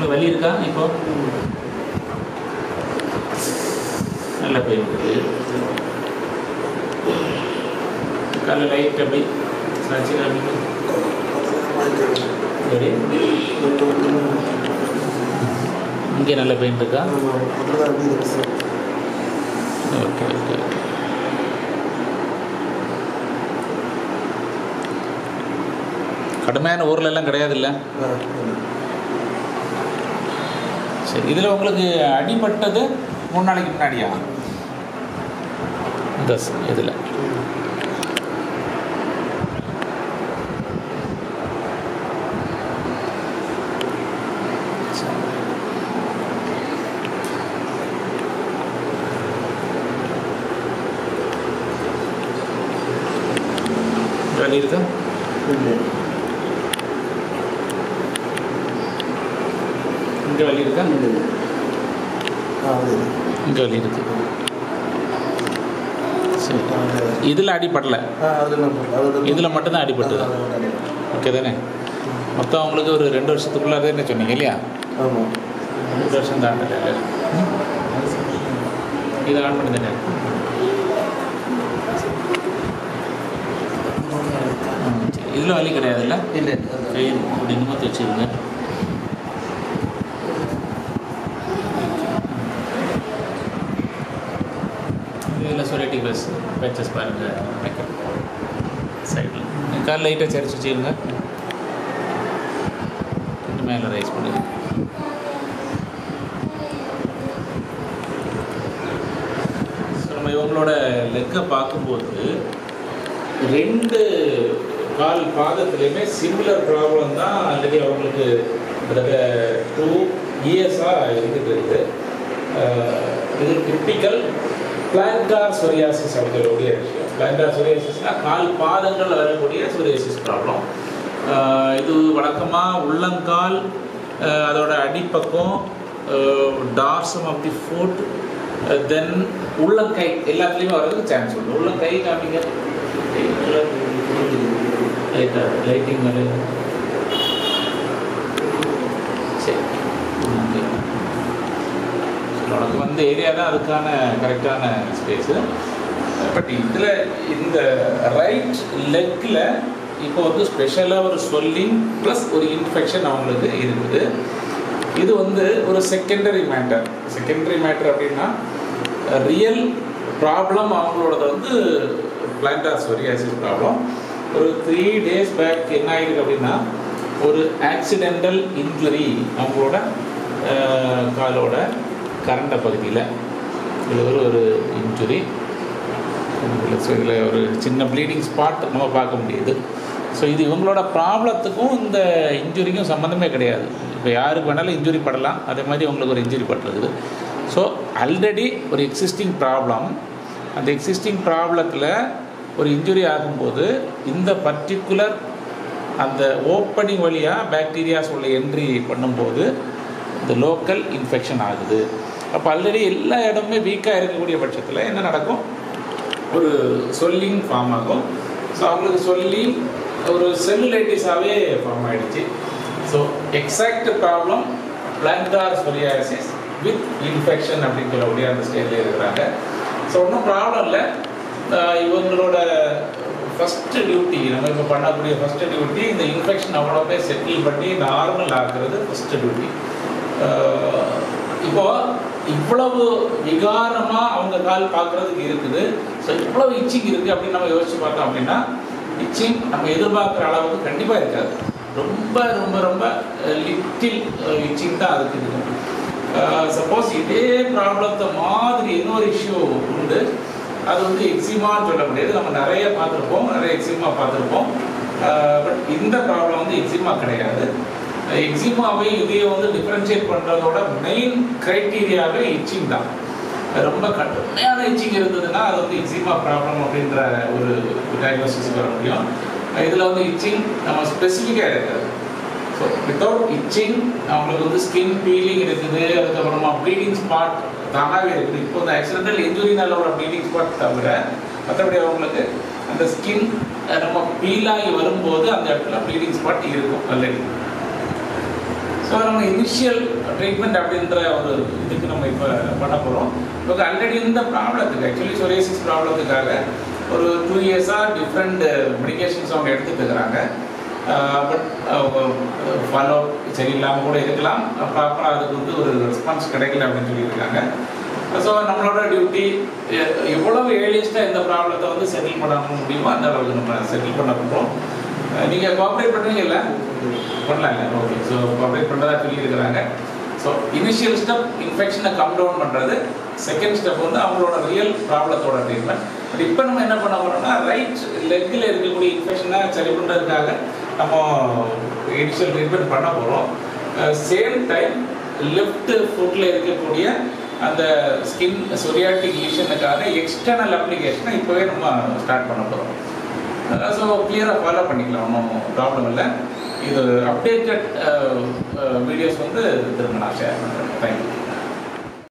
உங்களுக்கு வலி இருக்கா இப்போ நல்ல பெயின் இருக்குது காலைல லைட் அப்படி சாட்சி காமிங்க சரி இங்கே நல்ல பெயின் இருக்கா ஓகே ஓகே கடுமையான ஊரில் எல்லாம் கிடையாது இல்லை சரி இதில் உங்களுக்கு அடிபட்டது மூணு நாளைக்கு முன்னாடியா இந்த இதில் வலி இருக்கா இங்கே வலி இருக்கா இங்கே வலி இருக்கு சரி இதில் அடிப்படல இதில் மட்டும்தான் அடிபட்டது ஓகே தானே மொத்தம் உங்களுக்கு ஒரு ரெண்டு வருஷத்துக்குள்ளே என்ன சொன்னீங்க இல்லையா ஆமாம் ரெண்டு வருஷம் தாண்டல இதை ஆன் பண்ணி தானே இதில் வலி கிடையாதுல்ல இல்லை கை இப்படி நிமித்து வச்சுருங்க இதில் சொலிட்டி பஸ் பேச்சஸ் பாருங்கள் மேக்கப் சைடில் கால் லைட்டாக சரிச்சு வச்சுருங்க இன்னும் மேலே ரைஸ் பண்ணுங்க ஸோ நம்ம இவங்களோட லெக்கை பார்க்கும்போது ரெண்டு கால் பாதத்துலேயுமே சிமிலர் ப்ராப்ளம் தான் ஆல்ரெடி அவங்களுக்கு கிட்டத்தட்ட டூ இயர்ஸாக இருந்துட்டு இருக்குது அஹ் இது டிப்பிக்கல் பிளான்டார் சொரியாசிஸ் அப்படிங்கக்கூடிய விஷயம் பிளான்டார் சொரியாசிஸ்னால் கால் பாதங்களில் வரக்கூடிய சொரியாசிஸ் ப்ராப்ளம் இது வழக்கமாக உள்ளங்கால் அஹ் அதோட அடிப்பக்கம் டார்சம் ஆஃப் தி ஃபுட் தென் உள்ளங்கை எல்லாத்துலேயுமே வர்றதுக்கு சான்ஸ் உண்டு உள்ளங்கை காமிங்க லைட்டாக லைட்டிங் மேலே சரி ஓகே உனக்கு வந்த ஏரியா தான் அதுக்கான கரெக்டான ஸ்பேஸு பட் இதில் இந்த ரைட் லெக்கில் இப்போ வந்து ஸ்பெஷலாக ஒரு ஸ்வெல்லிங் ப்ளஸ் ஒரு இன்ஃபெக்ஷன் அவங்களுக்கு இருக்குது இது வந்து ஒரு செகண்டரி மேட்டர் செகண்டரி மேட்டர் அப்படின்னா ரியல் ப்ராப்ளம் அவங்களோடது வந்து பிளான்டார் சொரியாசிஸ் ப்ராப்ளம் ஒரு த்ரீ டேஸ் பேக் என்ன ஆயிருக்கு அப்படின்னா ஒரு ஆக்சிடெண்டல் இன்ஜுரி அவங்களோட அஹ், காலோட கரண்ட பகுதியில் இது ஒரு ஒரு இன்ஜுரி இதில் ஒரு சின்ன ப்ளீடிங் ஸ்பாட் நம்ம பார்க்க முடியுது ஸோ இது இவங்களோட ப்ராப்ளத்துக்கும் இந்த இன்ஜுரிக்கும் சம்மந்தமே கிடையாது இப்போ யாருக்கு வேணாலும் இன்ஜுரி படலாம் அதே மாதிரி உங்களுக்கு ஒரு இன்ஜுரி பட்டிருக்குது ஸோ ஆல்ரெடி ஒரு எக்ஸிஸ்டிங் ப்ராப்ளம் அந்த எக்ஸிஸ்டிங் ப்ராப்ளத்தில் ஒரு இன்ஜுரி ஆகும்போது இந்த பர்டிகுலர் அந்த ஓப்பனிங் வழியாக பாக்டீரியாஸ் உள்ள என்ட்ரி பண்ணும்போது இந்த லோக்கல் இன்ஃபெக்ஷன் ஆகுது அப்போ ஆல்ரெடி எல்லா இடமுமே வீக்காக இருக்கக்கூடிய பட்சத்தில் என்ன நடக்கும் ஒரு சொல்லிங் ஃபார்ம் ஆகும் ஸோ அவங்களுக்கு சொல்லி ஒரு செல்லுலைட்டிஸாகவே ஃபார்ம் ஆகிடுச்சு so exact problem plantar psoriasis with infection அப்படின்னு சொல்லக்கூடிய அந்த ஸ்டேஜில் இருக்கிறாங்க ஸோ ஒன்றும் ப்ராப்ளம் இல்லை ஆஹ் இவங்களோட ஃபஸ்ட்டு டியூட்டி நம்ம இப்போ பண்ணக்கூடிய ஃபஸ்ட்டு டியூட்டி இந்த இன்ஃபெக்ஷன் அவ்வளோவே செட்டில் பண்ணி நார்மல் ஆக்குறது ஃபஸ்ட்டு டியூட்டி இப்போ இவ்வளவு விகாரமாக அவங்க கால் பார்க்குறதுக்கு இருக்குது ஸோ இவ்வளவு இச்சிங் இருக்குது அப்படின்னு நம்ம யோசிச்சு பார்த்தோம் அப்படின்னா இச்சிங் நம்ம எதிர்பார்க்குற அளவுக்கு கண்டிப்பாக இருக்காது ரொம்ப ரொம்ப ரொம்ப லிட்டில் இச்சிங் தான் அதுக்கு இருக்கும் சப்போஸ் இதே ப்ராப்ளத்தை மாதிரி இன்னொரு இஷ்யூ உண்டு அது வந்து எக்ஸிமான்னு சொல்ல முடியாது நம்ம நிறைய பார்த்துருப்போம் நிறைய எக்ஸிமா பார்த்துருப்போம் பட் இந்த ப்ராப்ளம் வந்து எக்ஸிமா கிடையாது எக்ஸிமாவை இதையே வந்து டிஃப்ரென்ஷியேட் பண்ணுறதோட மெயின் க்ரைட்டீரியாவே இச்சிங் தான் ரொம்ப கடுமையான இச்சிங் இருந்ததுன்னா அது வந்து எக்ஸிமா ப்ராப்ளம் அப்படின்ற ஒரு டயக்னோசிஸ் வர முடியும் இதில் வந்து இச்சிங் நம்ம ஸ்பெசிஃபிக்காக இருக்காது ஸோ வித்தவுட் இச்சிங் அவங்களுக்கு வந்து ஸ்கின் பீலிங் இருக்குது அதுக்கப்புறமா ப்ளீடிங் ஸ்பாட் தானாகவே இருக்குது இப்போ இந்த ஆக்சிடென்டல் இன்ஜுரினால ஒரு ப்ளீடிங் ஸ்பாட் தவிர மற்றபடி அவங்களுக்கு அந்த ஸ்கின் நம்ம பீல் ஆகி வரும்போது அந்த இடத்துல ப்ளீடிங் ஸ்பாட் இருக்கும் ஆல்ரெடி ஸோ நம்ம இனிஷியல் ட்ரீட்மெண்ட் அப்படின்ற ஒரு இதுக்கு நம்ம இப்போ பண்ண போகிறோம் இப்போ ஆல்ரெடி இந்த ப்ராப்ளத்துக்கு ஆக்சுவலி சொரியாசிஸ் ப்ராப்ளத்துக்காக ஒரு டூ இயர்ஸாக டிஃப்ரெண்ட் மெடிகேஷன்ஸ் அவங்க எடுத்துட்டு இருக்கிறாங்க பட் ஃபாலோ சரியில்லாமல் கூட இருக்கலாம் ப்ராப்பராக அதுக்கு வந்து ஒரு ரெஸ்பான்ஸ் கிடைக்கல அப்படின்னு சொல்லியிருக்காங்க ஸோ நம்மளோட டியூட்டி எவ்வளவு ஏர்லியஸ்ட்டாக இந்த ப்ராப்ளத்தை வந்து செட்டில் பண்ண முடியுமோ அந்த அளவுக்கு நம்ம செட்டில் பண்ண போகிறோம் நீங்கள் கோஆப்ரேட் பண்ணுவீங்கல்ல பண்ணலாம் இல்லை ஓகே ஸோ கோஆப்ரேட் பண்ணுறதா சொல்லியிருக்கிறாங்க ஸோ இனிஷியல் ஸ்டெப் இன்ஃபெக்ஷனை கம் டவுன் பண்ணுறது செகண்ட் ஸ்டெப் வந்து அவங்களோட ரியல் ப்ராப்ளத்தோட ட்ரீட்மெண்ட் பட் இப்போ நம்ம என்ன பண்ண போகிறோம்னா ரைட் லெக்கில் இருக்கக்கூடிய இன்ஃபெக்ஷனை சரி பண்ணுறதுக்காக நம்ம இனிஷியல் ட்ரீட்மெண்ட் பண்ண போகிறோம் சேம் டைம் லெஃப்ட் ஃபுட்டில் இருக்கக்கூடிய அந்த ஸ்கின் சொரியாட்டிக் லீஷனுக்காக எக்ஸ்டர்னல் அப்ளிகேஷனை இப்போவே நம்ம ஸ்டார்ட் பண்ண போகிறோம் ஸோ கிளியராக ஃபாலோ பண்ணிக்கலாம் ஒன்றும் ப்ராப்ளம் இல்லை இது அப்டேட்டட் வீடியோஸ் வந்து திரும்ப நான் ஷேர் பண்ணுறேன் தேங்க்யூ